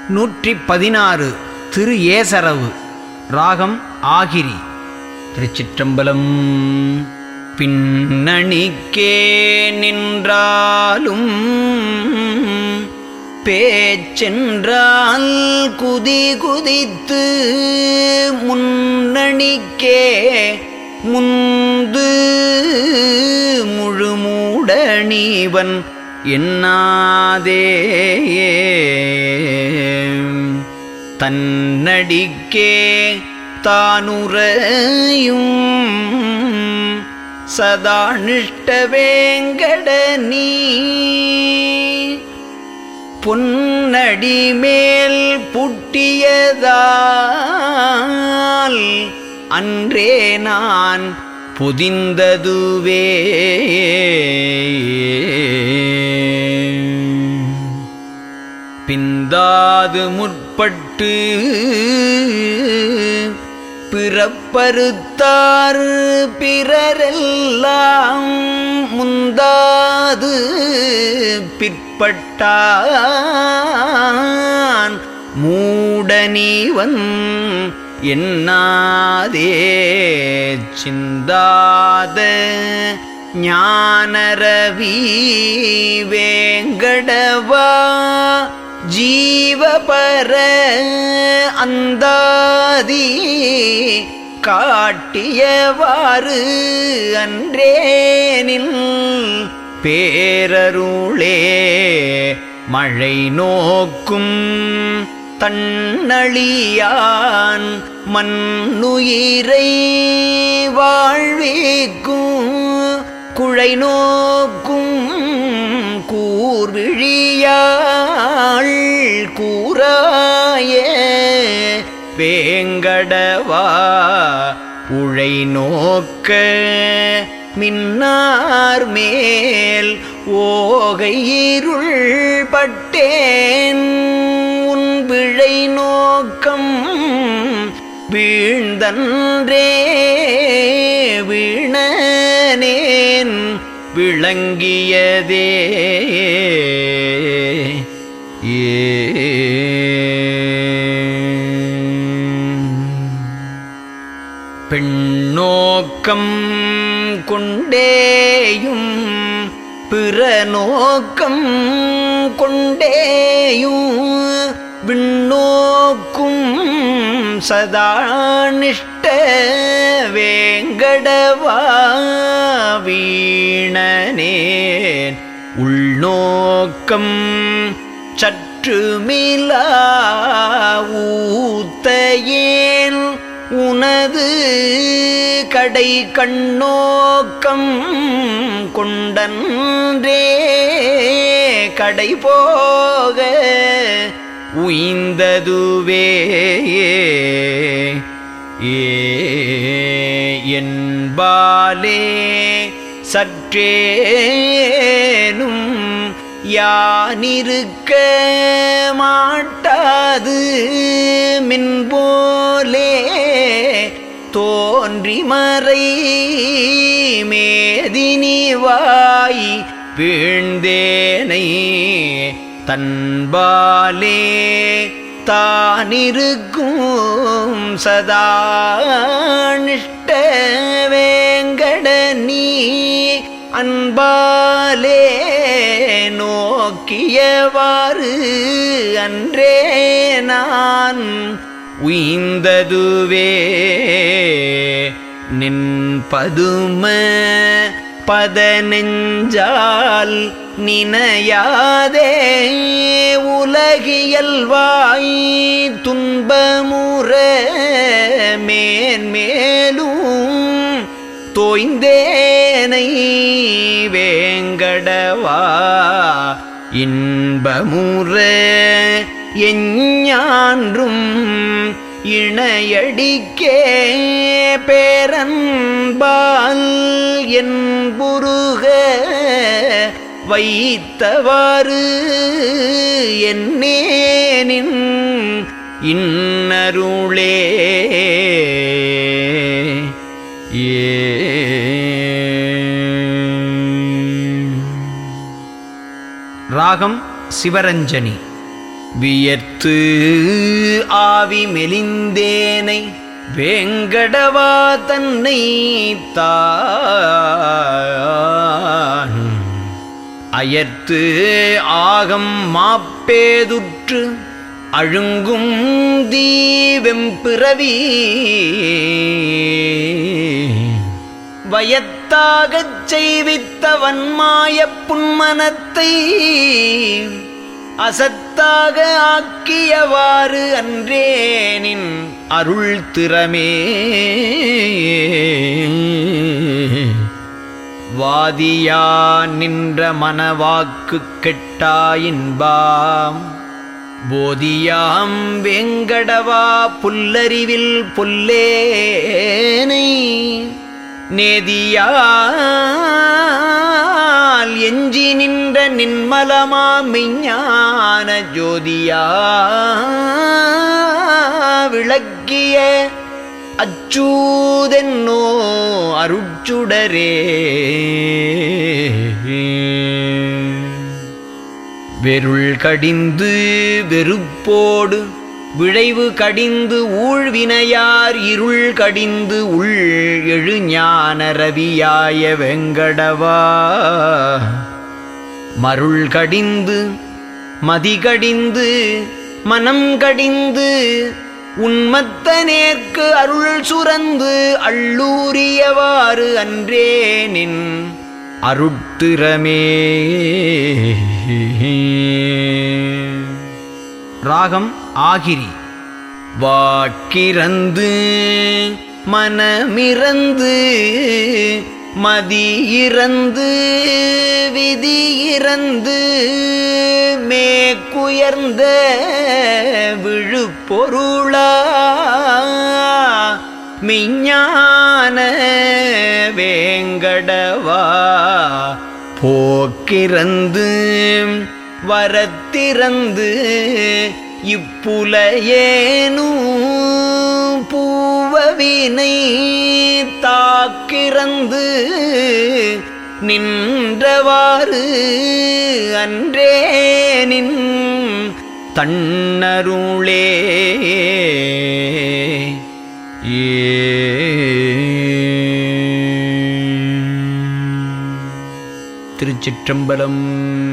நூற்றி பதினாறு திரு ஏசரவு ராகம் ஆகிரி திருச்சிற்றம்பலம் பின்னணிக்கே நின்றாலும் பேச்சென்றால் குதி குதித்து முன்னணிக்கே முந்து முழுமூடணிவன் என்னாதே தன்னடிக்கே தானுரையும் சதா நிஷ்டவேங்கட நீ பொன்னடி மேல் புட்டியதால் அன்றே நான் பொதிந்ததுவே பிந்தாது முற்பட்டு பிறப்பறுத்தார் பிறரெல்லாம் முந்தாது பிற்பட்டான் மூடனீவன் என்னாதே சிந்தாத ஞானரவி வேங்கடவா ஜீவபர அந்தாதி காட்டியவாறு அன்றேனில் பேரருளே மழை நோக்கும் தன்னழியான் மண்ணுயிரை வாழ்விக்கும் குழை நோக்கும் கூர்விழியாள் கூறாய வேங்கடவா உழை நோக்க மின்னார் மேல் ஓகை இருள் பட்டேன் உன் விழை நோக்கம் வீழ்ந்தன்றே வீணனேன் விளங்கியதே பெண்ணோக்கம் கொண்டேயும் பிற நோக்கம் கொண்டேயும் விண்ணோக்கும் சதானிஷ்ட வேங்கடவா வீணனேன் உள்நோக்கம் சற்றுமிலா ஊத்தையேன் உனது கடை கண்ணோக்கம் கொண்டன்றே கடை போக உய்ந்ததுவே ஏ என்பாலே சற்றேனும் யானிருக்க மாட்டாது மின்போலே தோன்றி மறை மேதினிவாய் வீழ்ந்தேனை தன்பாலே தானிருக்கும் சதா நிஷ்ட வேங்கட நீ அன்பாலே நோக்கியவாறு அன்றே நான் உய்ந்ததுவே நின் பதும பத நெஞ்சால் நினையாதே உலகியல்வாய் துன்பமுற மேன்மேலும் தோய்ந்தேனை வேங்கடவா இன்பமுற எஞ்ஞான்றும் இணையடிக்கே பேரன்பால் என் புருக வைத்தவாறு என்னேனின் இன்னருளே ஏ ராகம் சிவரஞ்சனி வியர்த்து ஆவி மெலிந்தேனை வேங்கடவா தன்னை தான் அயர்த்து ஆகம் மாப்பேதுற்று அழுங்கும் தீவெம்பிறவி வயத்தாகச் செய்வித்த வன்மாயப் புன்மனத்தை அசத்தாக ஆக்கியவாறு அன்றேனின் அருள் திறமே வாதியா நின்ற மனவாக்கு கெட்டாயின்பாம் போதியாம் வெங்கடவா புல்லறிவில் புல்லேனை நேதியால் எஞ்சி நின்ற நின்மலமா மெஞ்ஞான ஜோதியா விளக்கிய அச்சூதென்னோ அருட்சுடரே வெருள் கடிந்து வெறுப்போடு விளைவு கடிந்து ஊழ்வினையார் இருள் கடிந்து உள் எழு ஞான ரவியாய வெங்கடவா மருள் கடிந்து மதி கடிந்து மனம் கடிந்து உன்மத்த நேர்க்கு அருள் சுரந்து அள்ளூரியவாறு அன்றே நின் அருட்திறமே ராகம் ஆகிரி வாக்கிறந்து மனமிறந்து மதியிறந்து விதியிறந்து மேக்குயர்ந்த விழுப்பொருளா மெய்ஞான வேங்கடவா போக்கிறந்து வரத்திறந்து இப்புலையேனும் பூவவினை தாக்கிறந்து நின்றவாறு அன்றே நின் தன்னருளே ஏ திருச்சிற்றம்பலம்